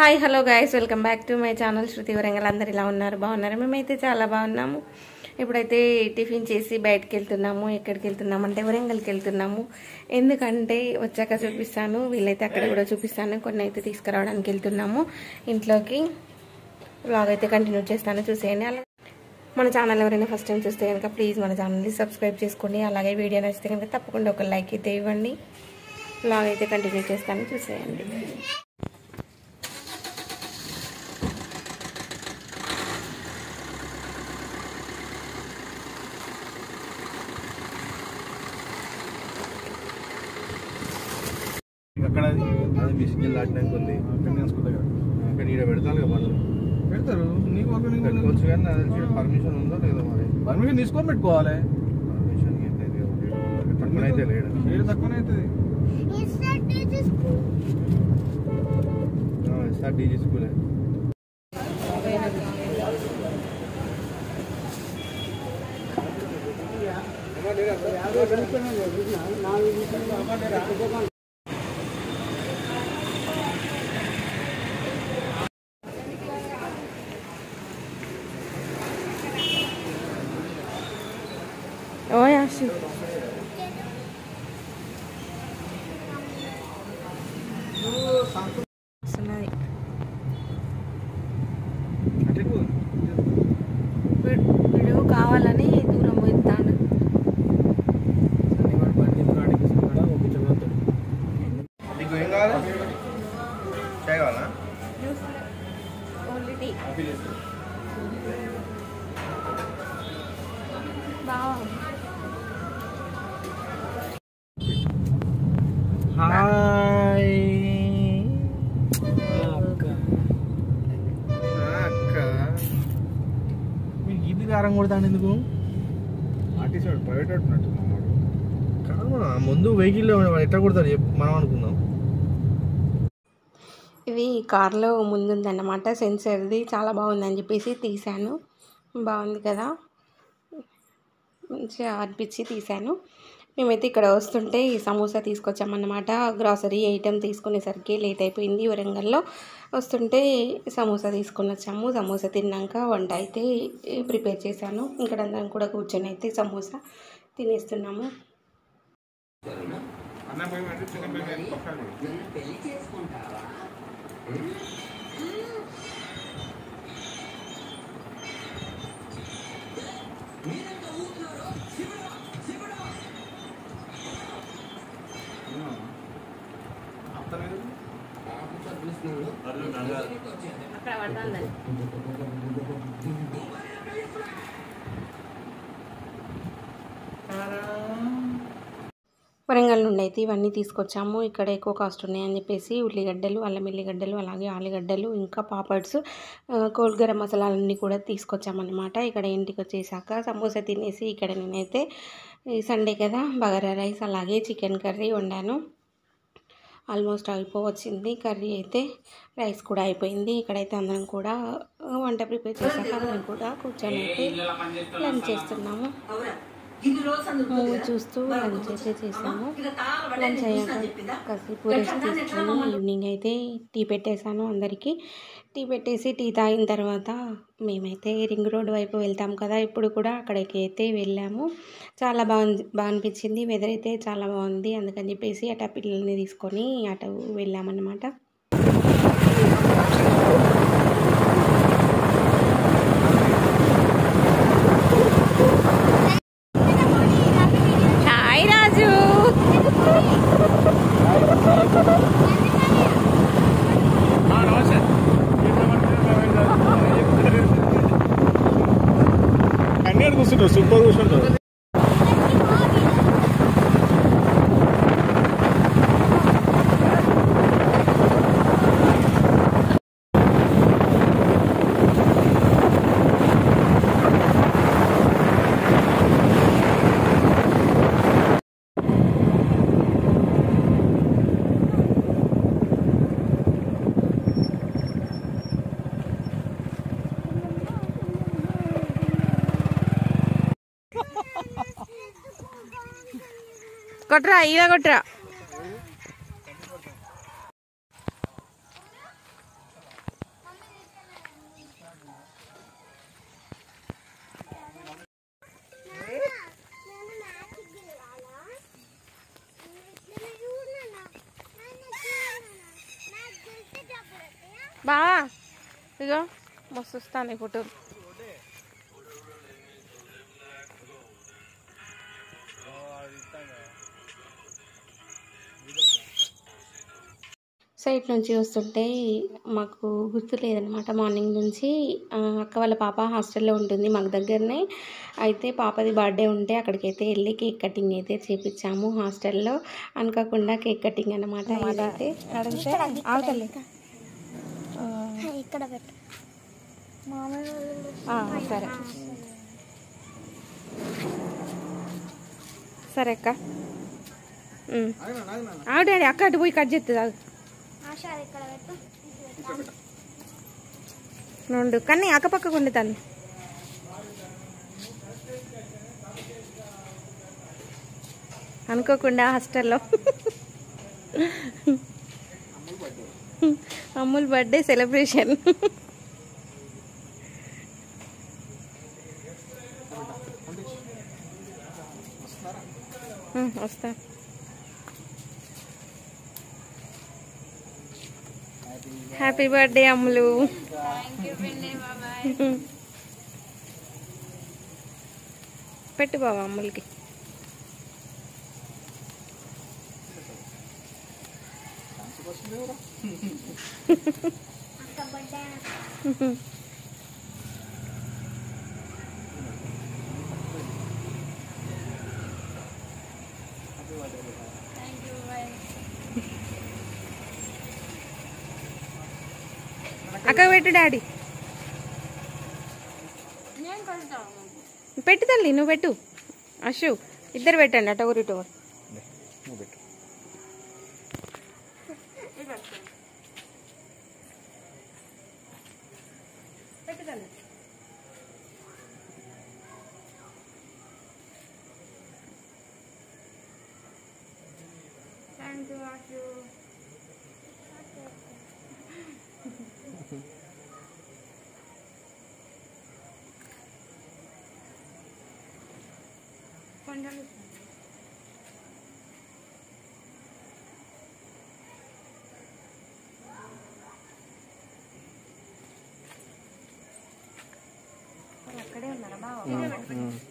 Hi hello guys welcome back to my channel Shruti Warangal అందరు ఇలా ఉన్నారు బాగున్నారు మేమైతే చాలా బాగున్నాము ఇప్పుడైతే టిఫిన్ చేసి బయటకు వెళ్తున్నాము ఎక్కడికి వెళ్తున్నాము అంటే వరంగల్కి వెళ్తున్నాము ఎందుకంటే వచ్చాక చూపిస్తాను వీళ్ళైతే అక్కడ కూడా చూపిస్తాను కొన్ని అయితే తీసుకురావడానికి వెళ్తున్నాము ఇంట్లోకి బ్లాగ్ అయితే కంటిన్యూ చేస్తాను చూసేయండి అలా మన ఛానల్ ఎవరైనా ఫస్ట్ టైం చూస్తే కనుక ప్లీజ్ మన ఛానల్ని సబ్స్క్రైబ్ చేసుకోండి అలాగే వీడియో నచ్చితే కనుక తప్పకుండా ఒక లైక్ అయితే ఇవ్వండి బ్లాగ్ అయితే కంటిన్యూ చేస్తాను చూసేయండి అక్కడ అది అది మిషన్ దాటినాక ఉంది అక్కడ ఈడ పెడతాను కదా పనులు పెడతారు నీకు ఒక నీకు పెట్టుకోవచ్చు కానీ నాకు తెలిసి పర్మిషన్ ఉందో లేదో మరి పర్మిషన్ తీసుకొని పెట్టుకోవాలి పర్మిషన్ ఎంత తక్కువనైతే లేడు ఏడు తక్కువనే అవుతుంది సార్ డీజీ స్కూలే ఓ యాసి వస్తున్నది అంటే వీడు వీడు కావాలని దూరం పోయిస్తాడు నీకు ఏం కావాలి చాయ్ కావాలా ఓన్లీ టీ బాగా హాయ్ అక్క మీకు ఇది కారం కొడతాను ఎందుకు ఆర్టీసీ వాడు ప్రైవేట్ వాడు ఉన్నట్టు కాదు మన ముందు వెహికల్లో వాడు ఎట్లా కొడతాడు చెప్పు మనం అనుకుందాం ఇది కార్లో ముందుందన్నమాట సెన్సర్ది చాలా బాగుందని చెప్పేసి తీశాను బాగుంది కదా మంచిగా అనిపించి తీశాను మేమైతే ఇక్కడ వస్తుంటే ఈ సమోసా తీసుకొచ్చామన్నమాట గ్రాసరీ ఐటెం తీసుకునేసరికి లేట్ అయిపోయింది వరంగల్లో వస్తుంటే సమోసా తీసుకొని వచ్చాము సమోసా తిన్నాక వంట అయితే ప్రిపేర్ చేశాను ఇక్కడ అందరం కూడా కూర్చొని అయితే సమోసా తినేస్తున్నాము అక్కడ పడుతుందని వరంగల్ నుండి అయితే ఇవన్నీ తీసుకొచ్చాము ఇక్కడ ఎక్కువ కాస్ట్ ఉన్నాయని చెప్పేసి ఉల్లిగడ్డలు అల్లం ఎల్లిగడ్డలు అలాగే ఆలుగడ్డలు ఇంకా పాపడ్స్ కోల్ గరం మసాలాలన్నీ కూడా తీసుకొచ్చామన్నమాట ఇక్కడ ఇంటికి వచ్చేసాక సమోసా తినేసి ఇక్కడ నేనైతే ఈ సండే కదా బగారా రైస్ అలాగే చికెన్ కర్రీ వండాను ఆల్మోస్ట్ అయిపోవచ్చింది కర్రీ అయితే రైస్ కూడా అయిపోయింది ఇక్కడైతే అందరం కూడా వంట ప్రిపేర్ చేశాక అందరం కూడా కూర్చొని అయితే లంచ్ చేస్తున్నాము మూవీ చూస్తూ లంచ్ అయితే చేసాము లంచ్ అయ్యాక కాసేపు రెస్ట్ తీసుకుని ఈవినింగ్ అయితే టీ పెట్టేశాను అందరికీ టీ పెట్టేసి టీ తాగిన తర్వాత మేమైతే రింగ్ రోడ్ వైపు వెళ్తాం కదా ఇప్పుడు కూడా అక్కడికి అయితే వెళ్ళాము చాలా బాగుంది బాగా అనిపించింది వెదర్ అయితే చాలా బాగుంది అందుకని చెప్పేసి అట పిల్లల్ని తీసుకొని అటు వెళ్ళామన్నమాట హాయ్ రాజు కన్నీరు కూర్చుంటారు సూపర్ కూర్చుంటారు కొట్రా ఇలా కొట్రా ఇగో మస్తు వస్తాను ఫోటో సైట్ నుంచి వస్తుంటే మాకు గుర్తు లేదనమాట మార్నింగ్ నుంచి ఆ, అక్క వాళ్ళ పాప హాస్టల్లో ఉంటుంది మాకు దగ్గరనే అయితే పాపది బర్త్డే ఉంటే అక్కడికి అయితే వెళ్ళి కేక్ కటింగ్ అయితే చేపించాము హాస్టల్లో అనుకోకుండా కేక్ కటింగ్ అనమాట ఇదైతే అడిగితే అవతలే ఇక్కడ పెట్టు మామయ్య ఆ, సరే సరే అక్క ఉమ్. ఆగు డాడీ అక్క అటు పోయి కట్ చేస్తుంది ఆగు. ఆశ అది ఇక్కడ పెట్టు నుండు కానీ అక్కపక్కకు ఉండి తను అనుకోకుండా హాస్టల్లో అమ్ముల్ బర్త్డే సెలబ్రేషన్ ఉమ్, వస్తా హ్యాపీ బర్త్డే అమ్ములు పెట్టు బాబా అమ్ములకి అక్క బర్త్డే థ్యాంక్ యూ బాయ్ అక్క పెట్టు డాడీ నేను కొంటాను పెట్టు తల్లి నువ్వు పెట్టు అశు ఇద్దరు పెట్టండి అటు ఒకరు ఇటు ఒకరు నువ్వు పెట్టు పెట్టు తల్లి థ్యాంక్ యూ ఆశు కొంచెం అక్కడే ఉన్నారా బావ ఉమ్.